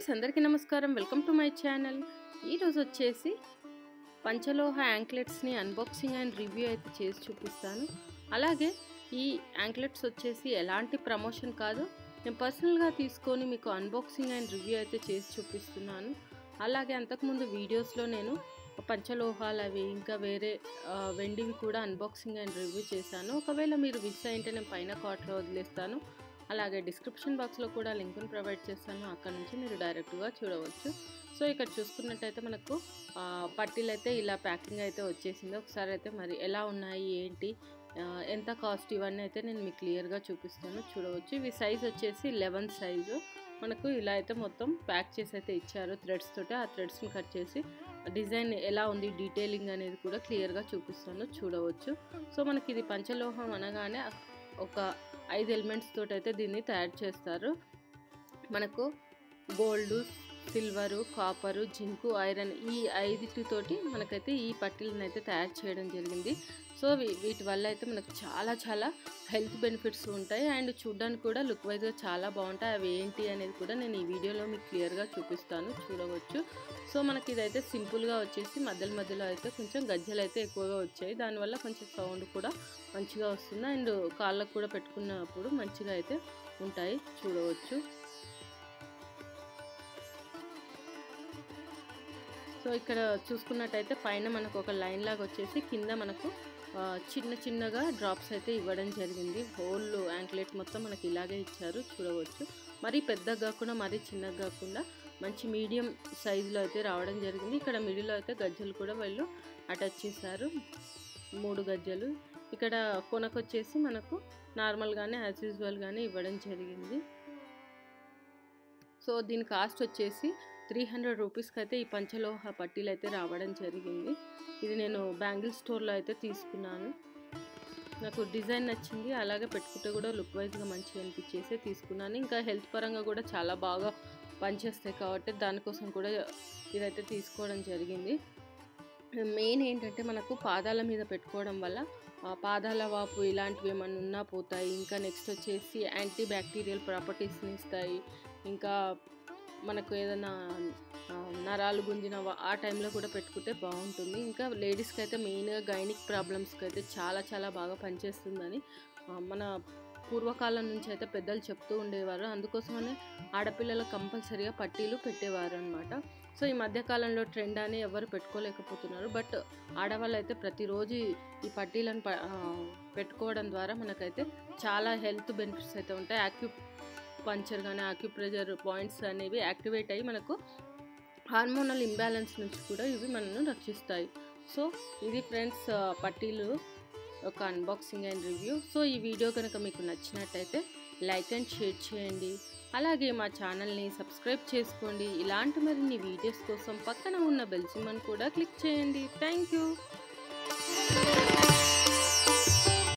friends అందరికీ నమస్కారం welcome to my channel ఈరోజు వచ్చేసి పంచలోహ యాంక్లెట్స్ని అన్బాక్సింగ్ అండ్ రివ్యూ అయితే చేసి చూపిస్తాను అలాగే ఈ యాంక్లెట్స్ వచ్చేసి ఎలాంటి ప్రమోషన్ కాదు నేను పర్సనల్గా తీసుకొని మీకు అన్బాక్సింగ్ అండ్ రివ్యూ అయితే చేసి చూపిస్తున్నాను అలాగే అంతకుముందు వీడియోస్లో నేను పంచలోహాలు అవి ఇంకా వేరే ఆ, వెండివి కూడా అన్బాక్సింగ్ అండ్ రివ్యూ చేశాను ఒకవేళ మీరు మిస్ అయింటే నేను పైన కార్ట్లో వదిలేస్తాను అలాగే డిస్క్రిప్షన్ బాక్స్లో కూడా లింక్ను ప్రొవైడ్ చేస్తాను అక్కడ నుంచి మీరు డైరెక్ట్గా చూడవచ్చు సో ఇక్కడ చూసుకున్నట్టయితే మనకు ఆ, పట్టీలు అయితే ఇలా ప్యాకింగ్ అయితే వచ్చేసింది ఒకసారి అయితే మరి ఎలా ఉన్నాయి ఏంటి ఆ, ఎంత కాస్ట్ ఇవన్నీ అయితే నేను మీకు క్లియర్గా చూపిస్తాను చూడవచ్చు ఇవి సైజ్ వచ్చేసి లెవెన్ సైజు మనకు ఇలా అయితే మొత్తం ప్యాక్ చేసి అయితే ఇచ్చారు థ్రెడ్స్ తోటి ఆ థ్రెడ్స్ని కట్ చేసి డిజైన్ ఎలా ఉంది డీటెయిలింగ్ అనేది కూడా క్లియర్గా చూపిస్తాను చూడవచ్చు సో మనకి ఇది పంచలోహం అనగానే ఒక ఐదు ఎలిమెంట్స్ తోటి అయితే దీన్ని తయారు చేస్తారు మనకు gold silver copper zinc iron ఈ ఐదిటితోటి మనకైతే ఈ పట్టీలను అయితే తయారు చేయడం జరిగింది సో వీ- వీటి వల్ల అయితే మనకు చాలా చాలా హెల్త్ బెనిఫిట్స్ ఉంటాయి అండ్ చూడడానికి కూడా లుక్ వైజ్గా చాలా బాగుంటాయి అవి ఏంటి అనేది కూడా నేను ఈ వీడియోలో మీకు క్లియర్గా చూపిస్తాను చూడవచ్చు సో మనకి ఇదైతే సింపుల్గా వచ్చేసి మధ్యలో మధ్యలో అయితే కొంచెం గజ్జలు అయితే ఎక్కువగా వచ్చాయి దానివల్ల కొంచెం సౌండ్ కూడా మంచిగా వస్తుంది అండ్ కాళ్ళకు కూడా పెట్టుకున్నప్పుడు మంచిగా అయితే ఉంటాయి చూడవచ్చు సో ఇక్కడ చూసుకున్నట్టయితే పైన మనకు ఒక లైన్ లాగా వచ్చేసి కింద మనకు ఆ, చిన్న చిన్నగా డ్రాప్స్ అయితే ఇవ్వడం జరిగింది హోల్ యాంక్లెట్ మొత్తం మనకి ఇలాగే ఇచ్చారు చూడవచ్చు మరీ పెద్దగా కాకుండా మరీ చిన్నగా కాకుండా మంచి మీడియం సైజులో అయితే రావడం జరిగింది ఇక్కడ మిడిల్లో అయితే గజ్జలు కూడా వాళ్ళు అటాచ్ చేశారు మూడు గజ్జలు ఇక్కడ కొనకు వచ్చేసి మనకు నార్మల్గానే యాజ్ యూజువల్గానే ఇవ్వడం జరిగింది సో దీని కాస్ట్ వచ్చేసి త్రీ హండ్రెడ్ రూపీస్కి అయితే ఈ పంచలోహ పట్టీలు అయితే రావడం జరిగింది ఇది నేను బ్యాంగిల్ స్టోర్లో అయితే తీసుకున్నాను నాకు డిజైన్ నచ్చింది అలాగే పెట్టుకుంటే కూడా లుక్ వైజ్గా మంచిగా అనిపించేసి తీసుకున్నాను ఇంకా హెల్త్ పరంగా కూడా చాలా బాగా పనిచేస్తాయి కాబట్టి దానికోసం కూడా ఇదైతే తీసుకోవడం జరిగింది మెయిన్ ఏంటంటే మనకు పాదాల మీద పెట్టుకోవడం వల్ల ఆ, పాదాల వాపు ఇలాంటివి ఏమన్నా ఉన్నా పోతాయి ఇంకా నెక్స్ట్ వచ్చేసి యాంటీ బ్యాక్టీరియల్ ప్రాపర్టీస్ని ఇస్తాయి ఇంకా మనకు ఏదైనా ఆ, నరాలు గుంజిన వా- ఆ టైంలో కూడా పెట్టుకుంటే బాగుంటుంది ఇంకా లేడీస్కి అయితే మెయిన్గా గైనిక్ ప్రాబ్లమ్స్కి అయితే చాలా చాలా బాగా పనిచేస్తుందని ఆ, మన పూర్వకాలం నుంచి అయితే పెద్దలు చెప్తూ ఉండేవారు అందుకోసమనే ఆడపిల్లలకు కంపల్సరీగా పట్టీలు పెట్టేవారు అనమాట సో ఈ మధ్యకాలంలో ట్రెండ్ అని ఎవరు పెట్టుకోలేకపోతున్నారు బట్ ఆడవాళ్ళు అయితే ప్రతిరోజు ఈ పట్టీలను ప- ఆ, పెట్టుకోవడం ద్వారా మనకైతే చాలా హెల్త్ బెనిఫిట్స్ అయితే ఉంటాయి యాక్యూ పంచర్ కానీ ఆక్యుప్రెజర్ పాయింట్స్ అనేవి యాక్టివేట్ అయ్యి మనకు హార్మోనల్ ఇంబ్యాలెన్స్ నుంచి కూడా ఇవి మనను రక్షిస్తాయి సో ఇది ఫ్రెండ్స్ ఆ, పట్టీలు ఒక అన్బాక్సింగ్ అండ్ రివ్యూ సో ఈ వీడియో కనుక మీకు నచ్చినట్టయితే లైక్ అండ్ షేర్ చేయండి అలాగే మా ఛానల్ని సబ్స్క్రైబ్ చేసుకోండి ఇలాంటి మరిన్ని వీడియోస్ కోసం పక్కన ఉన్న బెల్ సింబల్ కూడా క్లిక్ చేయండి థ్యాంక్ యూ